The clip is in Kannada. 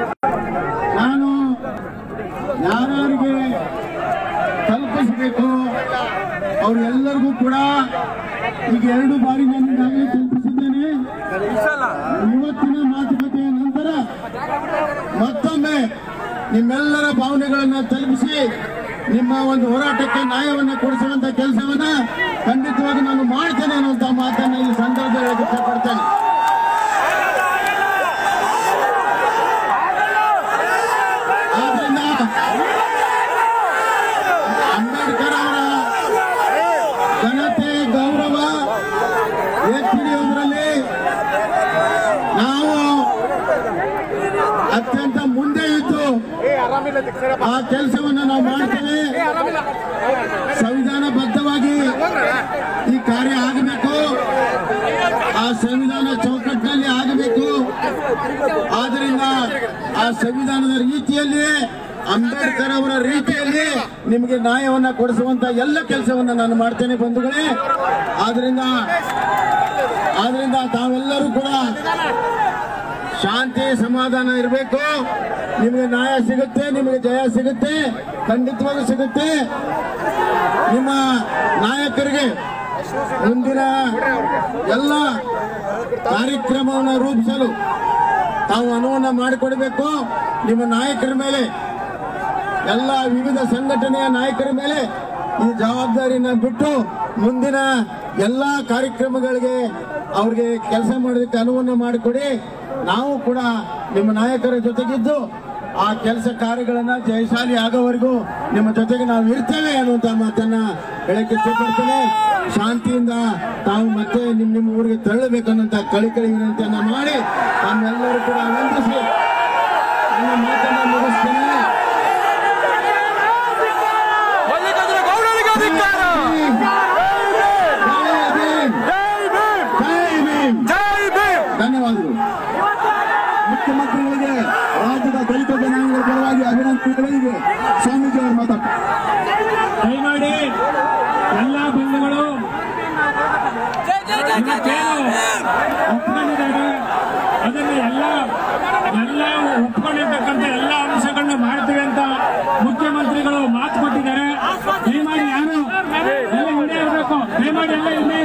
ನಾನು ಯಾರ್ಯಾರಿಗೆ ತಲುಪಿಸಬೇಕು ಅವ್ರೆಲ್ಲರಿಗೂ ಕೂಡ ಈಗ ಎರಡು ಬಾರಿ ನಾನು ಈಗಾಗಲೇ ತಲುಪಿಸಿದ್ದೇನೆ ಇವತ್ತಿನ ಮಾತುಕತೆಯ ನಂತರ ಮತ್ತೊಮ್ಮೆ ನಿಮ್ಮೆಲ್ಲರ ಭಾವನೆಗಳನ್ನ ತಲುಪಿಸಿ ನಿಮ್ಮ ಒಂದು ಹೋರಾಟಕ್ಕೆ ನ್ಯಾಯವನ್ನು ಕೊಡಿಸುವಂತ ಕೆಲಸವನ್ನ ಖಂಡಿತವಾಗಿ ನಾನು ಮಾಡ್ತೇನೆ ಅನ್ನುವಂತ ಮಾತನ್ನ ಈ ಸಂದರ್ಭದಲ್ಲಿ ಹೇಳಕ್ಕೆ ಇಷ್ಟಪಡ್ತೇನೆ ಆದ್ರಿಂದ ಅಂಬೇಡ್ಕರ್ ಅವರ ಘನತೆ ಗೌರವ ಎತ್ತಿ ಹಿಡಿಯುವುದರಲ್ಲಿ ನಾವು ಅತ್ಯಂತ ಮುಂದೆ ಇದ್ದು ಆ ಕೆಲಸವನ್ನು ನಾವು ಮಾಡ್ತೇವೆ ಸಂವಿಧಾನಬದ್ಧವಾಗಿ ಈ ಕಾರ್ಯ ಆಗಬೇಕು ಆ ಸಂವಿಧಾನ ಚೌಕಟ್ಟಿನಲ್ಲಿ ಆಗಬೇಕು ಆದ್ರಿಂದ ಆ ಸಂವಿಧಾನದ ರೀತಿಯಲ್ಲಿ ಅಂಬೇಡ್ಕರ್ ಅವರ ರೀತಿಯಲ್ಲಿ ನಿಮಗೆ ನ್ಯಾಯವನ್ನ ಕೊಡಿಸುವಂತ ಎಲ್ಲ ಕೆಲಸವನ್ನ ನಾನು ಮಾಡ್ತೇನೆ ಬಂಧುಗಳೇ ಆದ್ರಿಂದ ಆದ್ರಿಂದ ತಾವೆಲ್ಲರೂ ಕೂಡ ಶಾಂತಿ ಸಮಾಧಾನ ಇರಬೇಕು ನಿಮಗೆ ನ್ಯಾಯ ಸಿಗುತ್ತೆ ನಿಮಗೆ ಜಯ ಸಿಗುತ್ತೆ ಖಂಡಿತವಾಗೂ ಸಿಗುತ್ತೆ ನಿಮ್ಮ ನಾಯಕರಿಗೆ ಮುಂದಿನ ಎಲ್ಲ ಕಾರ್ಯಕ್ರಮವನ್ನು ರೂಪಿಸಲು ತಾವು ಅನುವನ್ನು ಮಾಡಿಕೊಡಬೇಕು ನಿಮ್ಮ ನಾಯಕರ ಮೇಲೆ ಎಲ್ಲ ವಿವಿಧ ಸಂಘಟನೆಯ ನಾಯಕರ ಮೇಲೆ ಈ ಜವಾಬ್ದಾರಿನ ಬಿಟ್ಟು ಮುಂದಿನ ಎಲ್ಲ ಕಾರ್ಯಕ್ರಮಗಳಿಗೆ ಅವ್ರಿಗೆ ಕೆಲಸ ಮಾಡೋದಕ್ಕೆ ಅನುವನ್ನು ಮಾಡಿಕೊಡಿ ನಾವು ಕೂಡ ನಿಮ್ಮ ನಾಯಕರ ಜೊತೆಗಿದ್ದು ಆ ಕೆಲಸ ಕಾರ್ಯಗಳನ್ನ ಜಯಶಾಲಿ ಆಗೋವರೆಗೂ ನಿಮ್ಮ ಜೊತೆಗೆ ನಾವು ಇರ್ತೇವೆ ಅನ್ನುವಂತ ಮಾತನ್ನ ಹೇಳಕ್ಕೆ ಇಷ್ಟಪಡ್ತೇನೆ ಶಾಂತಿಯಿಂದ ತಾವು ಮತ್ತೆ ನಿಮ್ ನಿಮ್ಮ ಊರಿಗೆ ತೆರಳಬೇಕನ್ನೋಂತ ಕಳಿಕಳಿ ವಿನಂತಿಯನ್ನ ಮಾಡಿ ನಮ್ಮೆಲ್ಲರೂ ಕೂಡ ವಂದಿಸಿ ನನ್ನ ಮಾತನ್ನ ಮುಗಿಸ್ತೇನೆ ಮಲ್ಲಿಕಾರ್ಜುನ ಗೌಡರಿಗೆ ಅಧಿಕಾರ ಜೈ ಭೀಮ್! ಜೈ ಭೀಮ್! ಜೈ ಭೀಮ್ ಧನ್ಯವಾದಗಳು ಮುಖ್ಯಮಂತ್ರಿಗಳಿಗೆ ರಾಜ್ಯದ ದಲಿತ ಜನಾಂಗದ ಪರವಾಗಿ ಅಭಿನಂದನೆಗಳಿಗೆ ಸ್ವಾಮೀಜಿ ಅವರು ಮಾತಾಡ್ತಾರೆ ದಯಮಾಡಿ ಎಲ್ಲ ಬಂಧುಗಳು ಇವತ್ತೇನು ಒಪ್ಕೊಂಡಿದ್ದಾರೆ ಅದನ್ನು ಎಲ್ಲ ಎಲ್ಲ ಒಪ್ಕೊಂಡಿರ್ತಕ್ಕಂಥ ಎಲ್ಲ ಅಂಶಗಳನ್ನ ಮಾಡ್ತೀವಿ ಅಂತ ಮುಖ್ಯಮಂತ್ರಿಗಳು ಮಾತು ಕೊಟ್ಟಿದ್ದಾರೆ ದಯಮಾಡಿ ಯಾರು ಎಲ್ಲ ಹಿಂದೆ ಇರಬೇಕು ದಯಮಾಡಿ ಎಲ್ಲ ಹಿಂದೆ